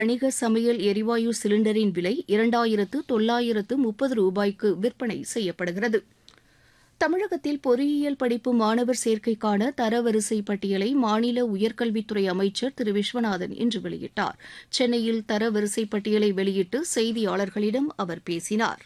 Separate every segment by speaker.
Speaker 1: வணிக சமையல் எரிவாயு சிலிண்டரின் விலை இரண்டாயிரத்து தொள்ளாயிரத்து முப்பது ரூபாய்க்கு விற்பனை செய்யப்படுகிறது தமிழகத்தில் பொறியியல் படிப்பு மாணவர் சேர்க்கைக்கான தரவரிசை பட்டியலை மாநில உயர்கல்வித்துறை அமைச்சர் திரு விஸ்வநாதன் இன்று வெளியிட்டார் சென்னையில் தரவரிசை பட்டியலை வெளியிட்டு செய்தியாளர்களிடம் அவர் பேசினார்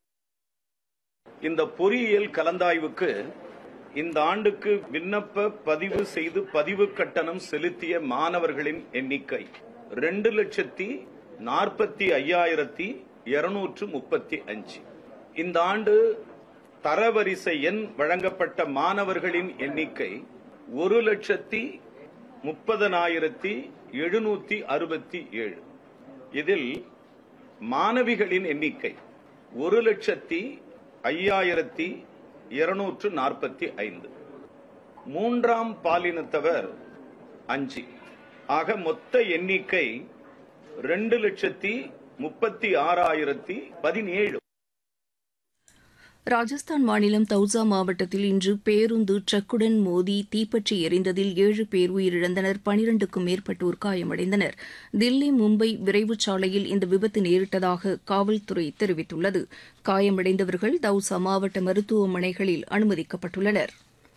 Speaker 2: இந்த பொறியியல் கலந்தாய்வுக்கு இந்த ஆண்டுக்கு விண்ணப்ப பதிவு செய்து பதிவு கட்டணம் செலுத்திய மாணவர்களின் எண்ணிக்கை ரெண்டு லட்சத்தி நாற்பத்தி ஐயாயிரத்தி இருநூற்று முப்பத்தி அஞ்சு இந்த ஆண்டு தரவரிசை எண் வழங்கப்பட்ட மாணவர்களின் எண்ணிக்கை ஒரு லட்சத்தி முப்பதனாயிரத்தி எழுநூத்தி அறுபத்தி ஏழு இதில் மாணவிகளின் எண்ணிக்கை ஒரு லட்சத்தி ஐயாயிரத்தி இருநூற்று நாற்பத்தி ஐந்து மூன்றாம் பாலினத்தவர் அஞ்சு ஆக மொத்த எண்ணிக்கை ரெண்டு லட்சத்தி முப்பத்தி ஆறாயிரத்தி பதினேழு
Speaker 1: ராஜஸ்தான் மாநிலம் தௌசா மாவட்டத்தில் இன்று பேருந்து ட்ரக்குடன் மோதி தீப்பற்றி எரிந்ததில் ஏழு பேர் உயிரிழந்தனர் பனிரண்டுக்கும் மேற்பட்டோர் காயமடைந்தனர் தில்லி மும்பை விரைவுச் சாலையில் இந்த விபத்து நேரிட்டதாக காவல்துறை தெரிவித்துள்ளது காயமடைந்தவர்கள் தௌசா மாவட்ட மருத்துவமனைகளில் அனுமதிக்கப்பட்டுள்ளனா்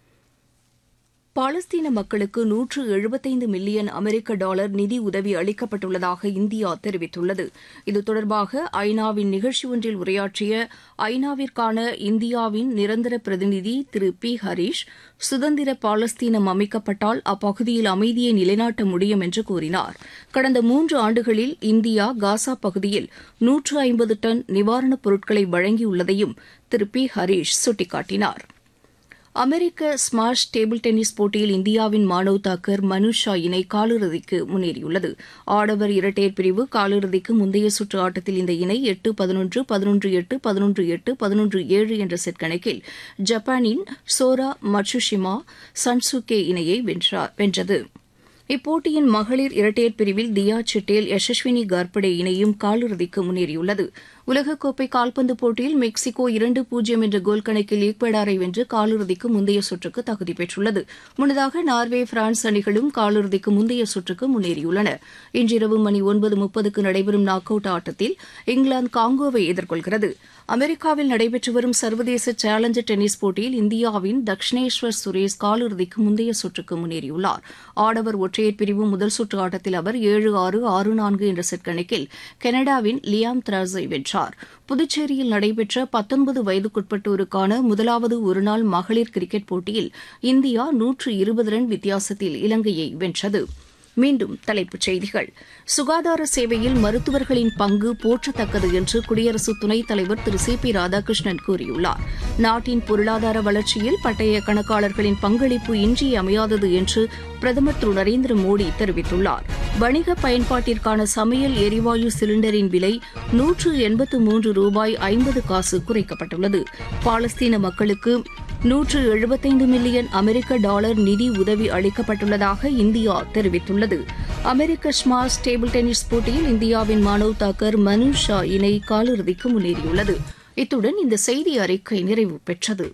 Speaker 1: பாலஸ்தீன மக்களுக்கு நூற்று எழுபத்தைந்து மில்லியன் அமெரிக்க டாலர் நிதி உதவி அளிக்கப்பட்டுள்ளதாக இந்தியா தெரிவித்துள்ளது இது தொடர்பாக ஐநாவின் நிகழ்ச்சி ஒன்றில் உரையாற்றிய ஐநாவிற்கான இந்தியாவின் நிரந்தர பிரதிநிதி திரு பி ஹரீஷ் சுதந்திர பாலஸ்தீனம் அமைக்கப்பட்டால் அப்பகுதியில் அமைதியை நிலைநாட்ட முடியும் என்று கூறினார் கடந்த மூன்று ஆண்டுகளில் இந்தியா காசா பகுதியில் நூற்று ஐம்பது டன் நிவாரணப் பொருட்களை வழங்கியுள்ளதையும் திரு பி ஹரீஷ் சுட்டிக்காட்டினார் அமெரிக்க ஸ்மாஷ் டேபிள் டென்னிஸ் போட்டியில் இந்தியாவின் மானவ் தாக்கர் மனுஷா இணை காலிறுதிக்கு முன்னேறியுள்ளது ஆடவர் இரட்டையர் பிரிவு காலிறுதிக்கு முந்தைய சுற்று ஆட்டத்தில் இந்த இணை எட்டு பதினொன்று பதினொன்று எட்டு பதினொன்று எட்டு பதினொன்று ஏழு என்ற செட் கணக்கில் ஜப்பானின் சோரா மட்சுஷிமா சன்சுகே இணையை வென்றது இப்போட்டியின் மகளிர் இரட்டையர் பிரிவில் தியா சிட்டேல் யசஸ்வினி கார்படே இணையும் காலிறுதிக்கு முன்னேறியுள்ளது உலகக்கோப்பை கால்பந்து போட்டியில் மெக்சிகோ இரண்டு பூஜ்ஜியம் என்ற கோல் கணக்கில் ஈக்வடாரை வென்று காலிறுதிக்கு முந்தைய சுற்றுக்கு தகுதி பெற்றுள்ளது முன்னதாக நார்வே பிரான்ஸ் அணிகளும் காலிறுதிக்கு முந்தைய சுற்றுக்கு முன்னேறியுள்ளன இன்றிரவு மணி ஒன்பது முப்பதுக்கு நடைபெறும் நாக் அவுட் ஆட்டத்தில் இங்கிலாந்து காங்கோவை எதிர்கொள்கிறது அமெரிக்காவில் நடைபெற்று வரும் சர்வதேச சேலஞ்சர் டென்னிஸ் போட்டியில் இந்தியாவின் தக்ஷனேஸ்வர் சுரேஷ் காலிறுதிக்கு முந்தைய சுற்றுக்கு முன்னேறியுள்ளார் ஆடவர் ஒற்றையர் பிரிவு முதல் சுற்று ஆட்டத்தில் அவர் ஏழு ஆறு ஆறு நான்கு என்ற செட் கணக்கில் கனடாவின் லியாம் திராஸை வென்றார் புதுச்சேரியில் நடைபெற்ற பத்தொன்பது வயதுக்குட்பட்டோருக்கான முதலாவது ஒருநாள் மகளிர் கிரிக்கெட் போட்டியில் இந்தியா நூற்று இருபது ரன் வித்தியாசத்தில் இலங்கையை வென்றது மீண்டும் தலைப்புச் செய்திகள் சுகாதார சேவையில் மருத்துவர்களின் பங்கு போற்றத்தக்கது என்று குடியரசு துணைத் தலைவர் திரு சி பி ராதாகிருஷ்ணன் கூறியுள்ளார் நாட்டின் பொருளாதார வளர்ச்சியில் பட்டய கணக்காளர்களின் பங்களிப்பு இன்றியமையாதது என்று பிரதமர் திரு நரேந்திர மோடி தெரிவித்துள்ளார் வணிக பயன்பாட்டிற்கான சமையல் எரிவாயு சிலிண்டரின் விலை நூற்று எண்பத்து மூன்று ரூபாய் ஐம்பது காசு குறைக்கப்பட்டுள்ளது பாலஸ்தீன மக்களுக்கு நூற்று எழுபத்தைந்து மில்லியன் அமெரிக்க டாலர் நிதி உதவி அளிக்கப்பட்டுள்ளதாக இந்தியா தெரிவித்துள்ளது அமெரிக்க ஸ்மாஷ் டேபிள் டென்னிஸ் போட்டியில் இந்தியாவின் மானவ் தாக்கர் மனு ஷா இணை காலிறுதிக்கு முன்னேறியுள்ளது இத்துடன் இந்த செய்தி அறிக்கை நிறைவு பெற்றது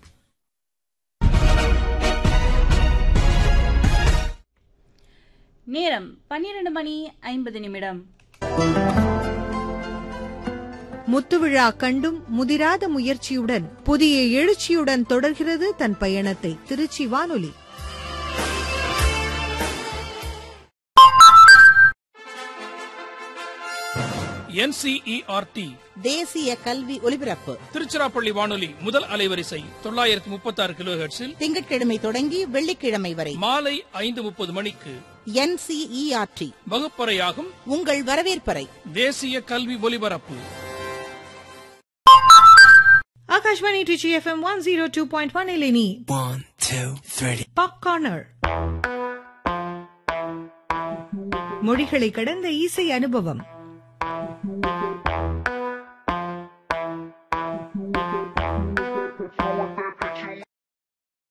Speaker 3: நேரம் பன்னிரண்டு மணி ஐம்பது நிமிடம்
Speaker 4: முத்துவிழா கண்டும் முதிராத முயற்சியுடன் புதிய எழுச்சியுடன் தொடர்கிறது தன் பயணத்தை திருச்சி வானொலி
Speaker 5: என்சிஇஆர்டி
Speaker 6: தேசிய கல்வி ஒலிபரப்பு
Speaker 5: திருச்சிராப்பள்ளி வானொலி முதல் அலைவரிசை தொள்ளாயிரத்தி முப்பத்தி ஆறு கிலோ ஹெர்ட்ஸில்
Speaker 6: திங்கட்கிழமை தொடங்கி வெள்ளிக்கிழமை வரை
Speaker 5: மாலை ஐந்து முப்பது மணிக்கு
Speaker 6: என்சிஇஆர்டி
Speaker 5: வகுப்பறையாகும்
Speaker 6: உங்கள் வரவேற்பறை
Speaker 5: தேசிய கல்வி ஒலிபரப்பு
Speaker 4: Akashvani Trichy FM one zero two point one இலினி
Speaker 7: One, two, three.
Speaker 4: Pop corner மொழிகளை கடந்த இசை அனுபவம்